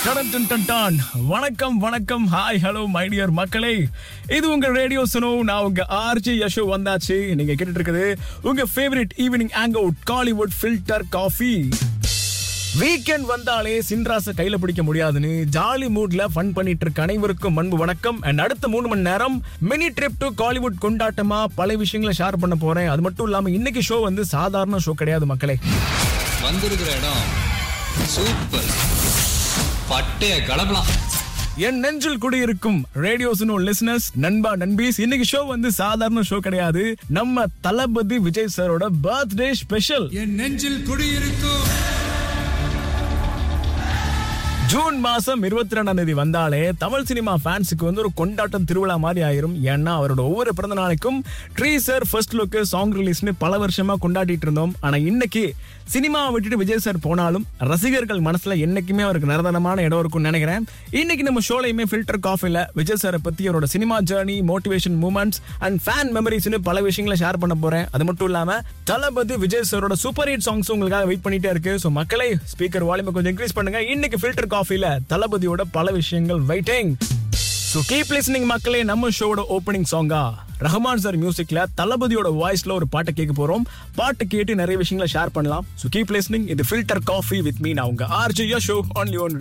Done done done done. வணக்கம் வணக்கம் hi hello my dear மக்களே இது உங்க ரேடியோ சுனோ நான் உங்க ஆர்ஜி யஷோ வந்தாச்சு நீங்க கேட்டுட்டு இருக்குது உங்க favourite evening hang out Kollywood filter coffee weekend வந்தாலே சின்ராச கையில பிடிக்க முடியாதுன்னு ஜாலி மூட்ல ஃபன் பண்ணிட்டு இருக்க அனைவருக்கும் அன்பு வணக்கம் அண்ட் அடுத்த மூணு மணி நேரம் மினி ட்ரிப் டு காலிவுட் கொண்டாட்டமா பல விஷயங்களை ஷேர் பண்ண போறேன் அது மட்டும் இல்லாம இன்னைக்கு ஷோ வந்து சாதாரண ஷோ கிடையாது மக்களே வந்திருக்கிற இடம் சூப்பர் பட்டைய கிளம்பலாம் என் நெஞ்சில் குடியிருக்கும் ரேடியோஸ்னு லிசனர்ஸ் நண்பா நண்பீஸ் இன்னைக்கு ஷோ வந்து சாதாரண ஷோ கிடையாது நம்ம தளபதி விஜய் சாரோட பர்த்டே ஸ்பெஷல் என் நெஞ்சில் குடியிருக்கும் ஜூன் மாசம் இருபத்தி ரெண்டாம் தேதி வந்தாலே தமிழ் சினிமா ஃபேன்ஸுக்கு வந்து ஒரு கொண்டாட்டம் திருவிழா மாதிரி ஆயிரும் ஏன்னா அவரோட ஒவ்வொரு பிறந்த நாளைக்கும் ட்ரீசர் ஃபர்ஸ்ட் லுக் சாங் ரிலீஸ்னு பல வருஷமா கொண்டாடிட்டு இருந்தோம் ஆனா இன்னைக்கு சினிமாவை விட்டுட்டு விஜய் சார் போனாலும் ரசிகர்கள் மனசுல என்னைக்குமே அவருக்கு நிரந்தரமான இடம் இருக்கும்னு நினைக்கிறேன் இன்னைக்கு நம்ம ஷோலையுமே ஃபில்டர் காஃபில விஜய் சாரை பத்தி அவரோட cinema journey motivation moments and fan மெமரிஸ்னு பல விஷயங்களை ஷேர் பண்ண போறேன் அது மட்டும் இல்லாம தளபதி விஜய் சாரோட சூப்பர் ஹிட் சாங்ஸ் உங்களுக்காக வெயிட் பண்ணிட்டே இருக்கு ஸோ மக்களை ஸ்பீக்கர் வால்யூமை கொஞ்சம் இன்க்ரீஸ் பண்ணுங்க இன்னைக்கு ஃபில்டர் காஃபில தளபதியோட பல விஷயங்கள் வெயிட்டிங் ஸோ கீப் லிஸ்னிங் மக்களே நம்ம ஷோவோட ஓப்பனிங் சாங்கா ரஹ்மான் சார் மியூசிக்ல தளபதியோட வாய்ஸ்ல ஒரு பாட்டை கேட்க போறோம் பாட்டு கேட்டு நிறைய விஷயங்களை ஷேர் பண்ணலாம் ஸோ கீப் லிஸ்னிங் இது ஃபில்டர் காஃபி வித் மீ நான் உங்க ஆர்ஜி ஷோ ஆன் யோன்